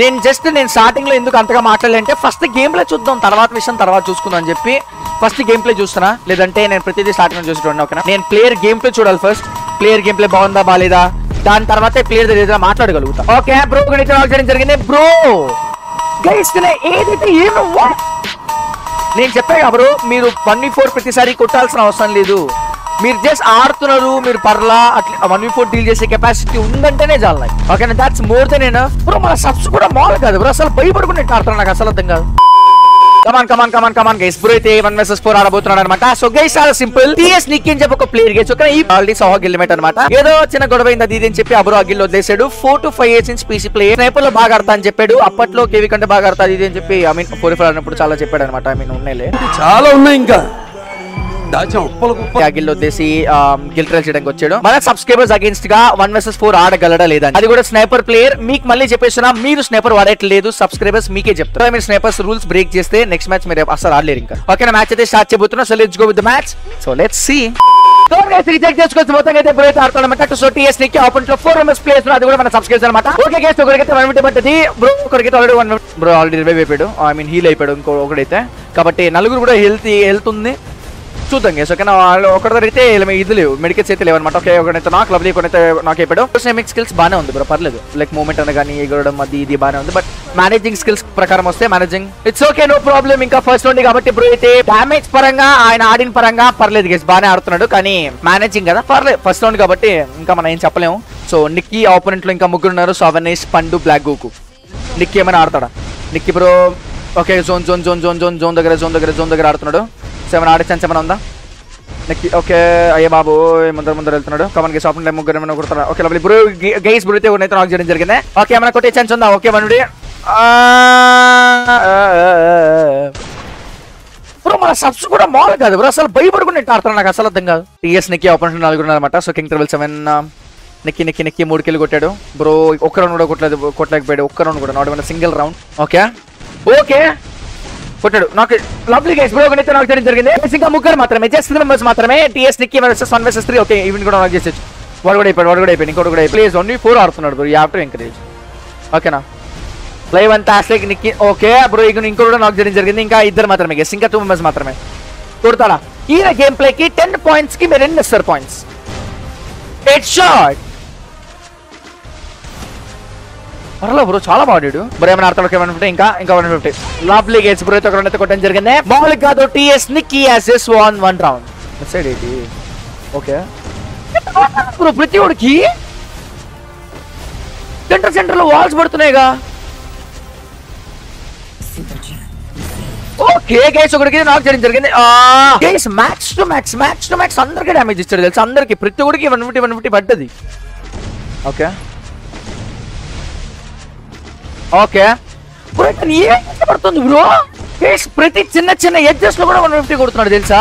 నేను జస్ట్ నేను స్టార్టింగ్ లో ఎందుకు అంతగా మాట్లాడాలంటే ఫస్ట్ గేమ్ ప్లే చూద్దాం తర్వాత విషయం తర్వాత చూసుకుందాం అని చెప్పి ఫస్ట్ గేమ్ ప్లే చూస్తున్నా లేదంటే నేను ప్రతిదీ స్టార్టింగ్ లో చూసుకోండి ఓకేనా నేను ప్లేయర్ గేమ్ ప్లే చూడాలి ఫస్ట్ ప్లేయర్ గేమ్ ప్లే బాగుందా బాలేదా దాని తర్వాతే ప్లేయర్ దగ్గర మాట్లాడగలుగుతా ఓకే బ్రో గణిత చేయడం జరిగింది బ్రో గైస్ ఏదైతే ఏమి what? నేను చెప్పాను బ్రో మీరు వన్ ఫోర్ ప్రతిసారి కొట్టాల్సిన అవసరం లేదు మీరు జస్ట్ ఆడుతున్నారు మీరు పర్లా అట్లా వన్ ఫోర్ డీల్ చేసే కెపాసిటీ ఉందంటేనే చాలు నాకు ఓకే దాట్స్ మోర్ దెన్ నేను బ్రో మన సబ్స్ కూడా మాల్ కాదు బ్రో అసలు భయపడుకుని నేను ఆడుతున్నాను నాకు అసలు అర్థం కాదు come on come on come on come on guys bro అయితే వన్ వర్సెస్ ఫోర్ ఆడబోతున్నాడు అనమాట సో గైస్ చాలా సింపుల్ టీఎస్ నిక్ అని చెప్పి ఒక ప్లేయర్ గేస్ ఓకే ఈ ఆల్రెడీ సహా గిల్మెట్ అనమాట ఏదో చిన్న గొడవ అయింది అది ఇది అని చెప్పి అబ్రో అగిల్ వదిలేసాడు ఫోర్ టు ఫైవ్ ఇయర్స్ నుంచి పీసీ ప్లేయర్ స్నైపర్ లో బాగా ఆడతా అని చెప్పాడు అప్పట్లో కేవీ కంటే బాగా ఆడతా ఇది అని చెప్పి ఐ మీన్ ఫోర్ ఫైవ్ అన్నప్పుడు చాలా చెప్పాడు అనమాట ఐ మీన్ ఉన్నేలే చాలా ఉన్నాయి ఇంకా దాచాం కుప్పలు కుప్పలు గిల్ వచ్చేసి గిల్ ట్రైల్ చేయడానికి వచ్చాడు మన సబ్స్క్రైబర్స్ అగేన్స్ట్ గా వన్ వర్సెస్ ఫోర్ ఆడగలడా లేదా అది కూడా స్నైపర్ ప్లేయర్ మీకు మళ్ళీ చెప్పేస్తున్నా మీరు స్నైపర్ వాడట్లేదు సబ్స్క్రైబర్స్ మీకే చెప్తారు మీరు స్నైపర్స్ రూల్స్ బ్రేక్ చేస్తే నెక్స్ట్ మ్యాచ్ మీరు అసలు ఆడలేరు ఇంకా ఓకే మ్యాచ్ అయితే స్టార్ట్ చేయబోతున్నా so let's go with match so let's see reject చేసుకోవచ్చు మొత్తం అయితే బ్రేక్ ఆడుతానమాట సో టీఎస్ కి ఆపన్ లో ఫోర్ మెంబర్స్ ప్లేయర్స్ అది కూడా మన సబ్స్క్రైబర్స్ అనమాట ఓకే గేస్ ఒకరికైతే వన్ మినిట్ పట్టది బ్రో ఒకరికైతే already one bro already revive అయిపోయాడు ఐ మీన్ హీల్ అయిపోయాడు ఇంకో ఒకడైతే కాబట్టి నలుగురు కూడా హెల్త్ హెల్త్ ఉంది చూద్దాం గేస్ ఓకేనా వాళ్ళు ఒకటి అయితే ఇది లేవు మెడికల్స్ అయితే లేవన్నమాట ఓకే ఒకటైతే నాకు లవ్లీ ఒకటైతే నాకు అయిపోయాడు సేమింగ్ స్కిల్స్ బాగానే ఉంది బ్రో పర్లేదు లైక్ మూమెంట్ అన్న కానీ ఎగరడం అది ఇది బాగానే ఉంది బట్ మేనేజింగ్ స్కిల్స్ ప్రకారం వస్తే managing it's okay no problem ఇంకా ఫస్ట్ ఉంది కాబట్టి బ్రో అయితే డామేజ్ పరంగా ఆయన ఆడిన పరంగా పర్లేదు గేస్ బాగానే ఆడుతున్నాడు కానీ మేనేజింగ్ కదా పర్లేదు ఫస్ట్ రౌండ్ కాబట్టి ఇంకా మనం ఏం చెప్పలేము సో నిక్కీ ఆపోనెంట్ లో ఇంకా ముగ్గురు ఉన్నారు సో అవనేష్ పండు బ్లాక్ గోకు నిక్కీ ఏమైనా ఆడతాడా Nikki bro okay zone zone zone zone zone zone దగ్గర జోన్ దగ్గర జోన్ దగ్గర ఆడుతున్నాడు సో ఏమైనా ఆడే ఛాన్స్ ఏమైనా ఉందా నెక్కి ఓకే అయ్యే బాబు ముందర ముందర వెళ్తున్నాడు కమన్ గేస్ ఆపన్ ముగ్గురు ఏమైనా కొడతారా okay lovely bro guys bro అయితే ఉన్నైతే నాకు చేయడం జరిగింది ఓకే ఏమైనా కొట్టే ఛాన్స్ ఉందా ఓకే మనుడి బ్రో మన సబ్స్ కూడా మాల్ కాదు బ్రో అసలు భయపడుకుని నేను ఆడుతున్నాను నాకు అసలు అర్థం కాదు టీఎస్ నెక్కి ఆపరేషన్ నలుగురు అనమాట సో కింగ్ ట్రిబుల్ సెవెన్ నెక్కి నెక్కి నెక్కి మూడు కిల్లు కొట్టాడు బ్రో ఒక్క రౌండ్ కూడా కొట్టలేదు కొట్టలేకపోయాడు ఒక్క రౌండ్ కూడా not one single round okay okay కొట్టాడు నాకు లవ్లీ గైస్ బ్రో అయితే నాకు తెలియడం జరిగింది Guys, ఇంకా ముగ్గురు మాత్రమే జస్ట్ త్రీ మెంబర్స్ మాత్రమే TS Nikki versus one versus three okay even కూడా నాకు చేసేచ్చు వాడు కూడా అయిపోయాడు వాడు కూడా అయిపోయాడు ఇంకోటి కూడా అయిపోయి ప్లేస్ ఓన్లీ ఫోర్ ఆడుతున్నాడు bro you have to encourage ఓకేనా లైవ్ అంతా ఆస్ట్రేక్ నిక్కి ఓకే బ్రో ఇక ఇంకో కూడా నాకు తెలియడం జరిగింది ఇంకా ఇద్దరు మాత్రమే గెస్ ఇంకా టూ మెంబర్స్ మాత్రమే కొడతాడా ఈయన గేమ్ ప్లేకి టెన్ పాయింట్స్ కి మీరు ఎన్ని ఇస్తారు పాయింట్స్ హెడ్ షాట్ పర్లేదు బ్రో చాలా బాడాడు బ్రో ఏమైనా ఆడతాడు వన్ ఫిఫ్టీ ఇంకా ఇంకా one fifty lovely gates bro అయితే ఒక రెండు అయితే కొట్టడం జరిగింది మామూలు కాదు టీఎస్ నిక్కీ యాస్ ఎస్ వన్ వన్ రౌండ్ సైడ్ ఏంటి ఓకే బ్రో ప్రతి ఒడికి సెంటర్ సెంటర్ లో వాల్స్ పడుతున్నాయిగా ఓకే గైస్ ఒకటికి నాకు చేయడం జరిగింది guys max to max max to max అందరికి డ్యామేజ్ ఇచ్చాడు తెలుసు అందరికి ప్రతి ఒడికి వన్ ఫిఫ్టీ వన్ ఫిఫ్టీ పడ్డది ఓకే ఓకే బ్రో ఇతను ఏం పడుతుంది బ్రో గైస్ ప్రతి చిన్న చిన్న ఎడ్జెస్ లో కూడా వన్ ఫిఫ్టీ కొడుతున్నాడు తెలుసా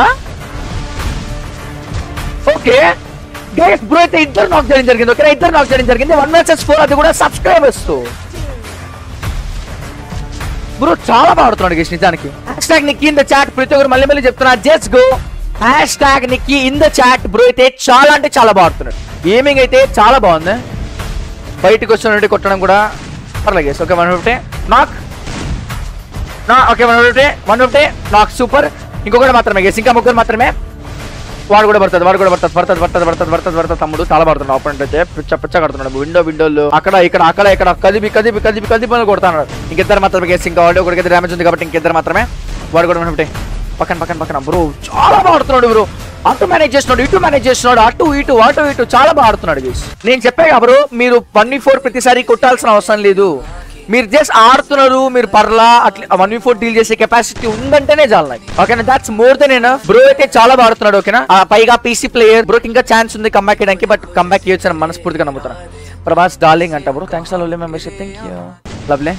ఓకే గైస్ బ్రో అయితే ఇద్దరు నాకు చేయడం జరిగింది ఓకే ఇద్దరు నాకు చేయడం జరిగింది వన్ వర్సెస్ ఫోర్ అది కూడా సబ్స్క్రైబర్స్ తో బ్రో చాలా బాగుతున్నాడు గేష్ నిజానికి hashtag Nikki in the chat ప్రతి ఒక్కరు మళ్ళీ మళ్ళీ చెప్తున్నా just go hashtag Nikki in the chat bro అయితే చాలా అంటే చాలా బాగుతున్నాడు గేమింగ్ అయితే చాలా బాగుంది బయటకు వచ్చినట్టు కొట్టడం కూడా పర్లేదు gas okay one fifty knock నా okay one fifty one fifty knock super ఇంకొకటి మాత్రమే గేస్ ఇంకా ముగ్గురు మాత్రమే వాడు కూడా పడుతుంది వాడు కూడా పడుతుంది పడుతుంది పడుతుంది పడుతుంది పడుతుంది పడుతుంది తమ్ముడు చాలా పడుతున్నాడు ఆపరెంట్ అయితే పిచ్చ పిచ్చ కడుతున్నాడు విండో విండోలు అక్కడ ఇక్కడ అక్కడ ఇక్కడ కదిపి కదిపి కదిపి కదిపి అని కొడుతున్నాడు ఇంకిద్దరు మాత్రమే కేసు ఇంకా వాడు ఒకటికి డ్యామేజ్ ఉంది కాబట్టి ఇంకిద్దరు మాత్రమే వాడు కూడా ఒకటి పక్కన పక్కన పక్కన బ్రో చాలా బాగా ఆడుతున్నాడు బ్రో అటు మేనేజ్ చేస్తున్నాడు ఇటు మేనేజ్ చేస్తున్నాడు అటు ఇటు అటు ఇటు చాలా బాగా ఆడుతున్నాడు గేస్ నేను చెప్పాను బ్రో మీరు వన్ ఫోర్ ప్రతిసారి కొట్టాల్సిన అవసరం లేదు మీరు జస్ట్ ఆడుతున్నారు మీరు పర్లా అట్లా వన్ ఫోర్ డీల్ చేసే కెపాసిటీ ఉందంటేనే చాలు నాకు ఓకేనా that's more than enough bro అయితే చాలా బాగా ఆడుతున్నాడు ఓకేనా ఆ, పైగా పీసీ ప్లేయర్ బ్రో ఇంకా ఛాన్స్ ఉంది కంబ్యాక్ చేయడానికి బట్ కంబ్యాక్ చేయొచ్చు అని మనస్ఫూర్తిగా నమ్ముతున్నా ప్రభాస్ డార్లింగ్ అంట bro thanks all membership thank you lovely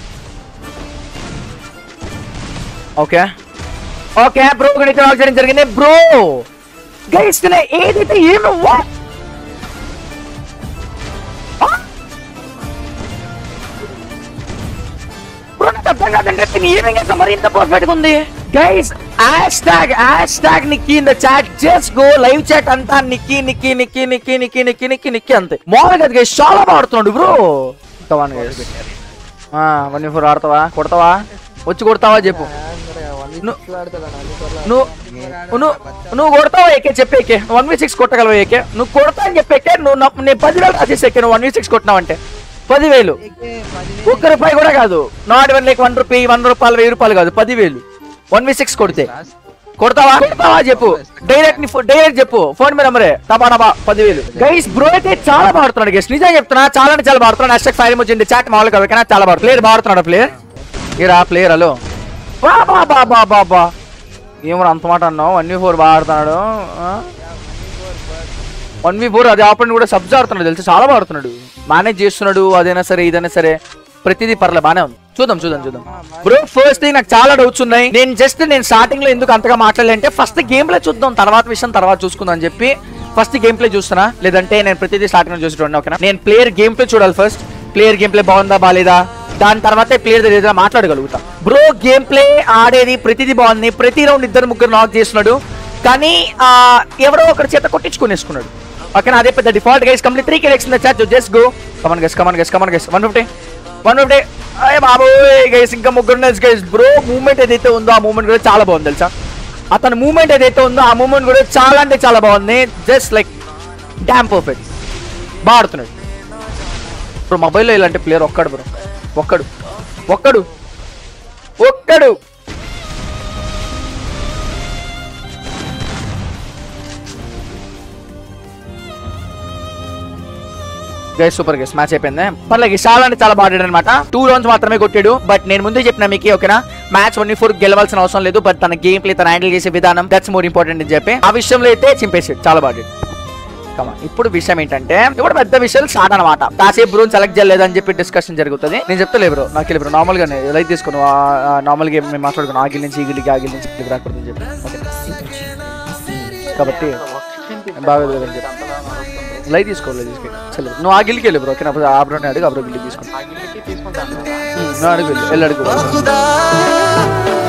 okay okay bro గణిత నాకు చేయడం జరిగింది బ్రో గైస్ ఏదైతే ఏమి what? బ్రో నాకు అర్థం కాదంటే తిని ఏమేం చేస్తా మరి ఇంత పర్ఫెక్ట్ ఉంది guys hashtag hashtag Nikki in the chat just go live chat అంతా నిక్కి నిక్కి నిక్కి నిక్కి నిక్కి నిక్కి నిక్కి నిక్కి అంతే మామూలుగా గైస్ చాలా బాడుతున్నాడు bro come on guys one four ఆడతావా కొడతావా వచ్చి కొడతావా చెప్పు ను- నువ్వు నువ్వు నువ్వు కొడతావా ఏకే చెప్పు ఏకే వన్ వి సిక్స్ కొట్టగలవు ఏకే నువ్వు కొడతా అని చెప్పేకే నువ్వు నా- నేను పదివేలు రాసేసి ఏకే నువ్వు వన్ వి సిక్స్ కొట్టినావంటే పదివేలు ఒక్క రూపాయి కూడా కాదు not one like one rupee one రూపాయలు వెయ్యి రూపాయలు కాదు పదివేలు వన్ వి సిక్స్ కొడితే కొడతావా కొడతావా చెప్పు డైరెక్ట్ ని డైరెక్ట్ చెప్పు ఫోన్ మీద నమ్మరే తబా నబా పదివేలు గైస్ బ్రో అయితే చాలా బాడుతున్నాడు గైస్ నిజంగా చెప్తున్నా చాలా అంటే చాలా బాడుతున్నాడు హ్యాష్ ఫైవ్ వచ్చింది చాట్ మామూలుగా కాదు కానీ చాలా బాడు ప్లేయర్ బాడుతున్నాడు ప్లేయర్ ఇరా ప్లేయర్ హలో బా బా బా బా బా బా ఏమో అంత మాట అన్నావు వన్ వి ఫోర్ బాగా ఆడుతున్నాడు వన్ వి ఫోర్ అది ఆపండి కూడా సబ్జా ఆడుతున్నాడు తెలుసు చాలా బాగా ఆడుతున్నాడు మేనేజ్ చేస్తున్నాడు అదైనా సరే ఇదైనా సరే ప్రతిదీ పర్లే బానే ఉంది చూద్దాం చూద్దాం చూద్దాం బ్రో ఫస్ట్ థింగ్ నాకు చాలా డౌట్స్ ఉన్నాయి నేను జస్ట్ నేను స్టార్టింగ్ లో ఎందుకు అంతగా మాట్లాడలేంటే ఫస్ట్ గేమ్ ప్లే చూద్దాం తర్వాత విషయం తర్వాత చూసుకుందాం అని చెప్పి ఫస్ట్ గేమ్ ప్లే చూస్తున్నా లేదంటే నేను ప్రతిదీ స్టార్టింగ్ లో చూసి ఓకేనా నేను ప్లేయర్ గేమ్ ప్లే చూడాలి ఫస్ట్ ప్లేయర్ గేమ్ ప్లే బాగుందా బాలేదా దాని తర్వాత ప్లేయర్ దగ్గర ఏదైనా మాట్లాడగలుగుతా బ్రో గేమ్ ప్లే ఆడేది ప్రతిదీ బాగుంది ప్రతి రౌండ్ ఇద్దరు ముగ్గురు నాక్ చేస్తున్నాడు కానీ ఆ, ఎవడో ఒకరి చేత కొట్టించుకునేసుకున్నాడు ఓకేనా అదే పెద్ద డిఫాల్ట్ గైస్ కంప్లీట్ త్రీ కెలెక్స్ in the chat just go come on guys come on guys come on guys one fifty one fifty అయ్యే బాబోయ్ గైస్ ఇంకా ముగ్గురు గైస్ బ్రో మూమెంట్ ఏదైతే ఉందో ఆ మూమెంట్ కూడా చాలా బాగుంది తెలుసా అతని మూమెంట్ ఏదైతే ఉందో ఆ మూమెంట్ కూడా చాలా అంటే చాలా బాగుంది జస్ట్ లైక్ డ్యామ్ పర్ఫెక్ట్ బాగా ఆడుతున్నాడు ఇప్పుడు మొబైల్లో ఇలాంటి ప్లేయర్ ఒక్కడు బ్రో ఒక్కడు ఒక్కడు ఒక్కడు గైస్ సూపర్ గైస్ మ్యాచ్ అయిపోయింది పర్లేదు చాలా అంటే చాలా బాగా అనమాట టూ రౌండ్స్ మాత్రమే కొట్టాడు బట్ నేను ముందే చెప్పిన మీకు ఓకేనా మ్యాచ్ వన్ ఫోర్ గెలవాల్సిన అవసరం లేదు బట్ తన గేమ్ ప్లే తన హ్యాండిల్ చేసే విధానం దట్స్ మోర్ ఇంపార్టెంట్ అని చెప్పి ఆ విషయంలో అయితే చింపేసాడు చాలా బాగా కమా ఇప్పుడు విషయం ఏంటంటే ఇప్పుడు పెద్ద విషయాలు స్టార్ట్ అనమాట కాసేపు బ్రో సెలెక్ట్ చేయలేదు అని చెప్పి డిస్కషన్ జరుగుతుంది నేను చెప్తలే బ్రో నాకు వెళ్ళి బ్రో నార్మల్ గానే లైట్ తీసుకుని నార్మల్ గా మేము మాట్లాడుకున్నాం ఆగిల్ నుంచి ఈగిలికి ఆగిల్ నుంచి ఈగిలికి రాకూడదు అని చెప్పి ఓకే కాబట్టి బాగా అని చెప్పి లైట్ తీసుకోవాలి తీసుకెళ్ళి చలో నువ్వు ఆ గిల్లికి వెళ్ళి బ్రో ఓకే అప్పుడు ఆ బ్రోని అడుగు ఆ బ్రో గిల్లి తీసుకుంటా తీసుకుంటాను నువ్వు అడుగు వెళ్ళు వెళ్ళి అడుగు खुदा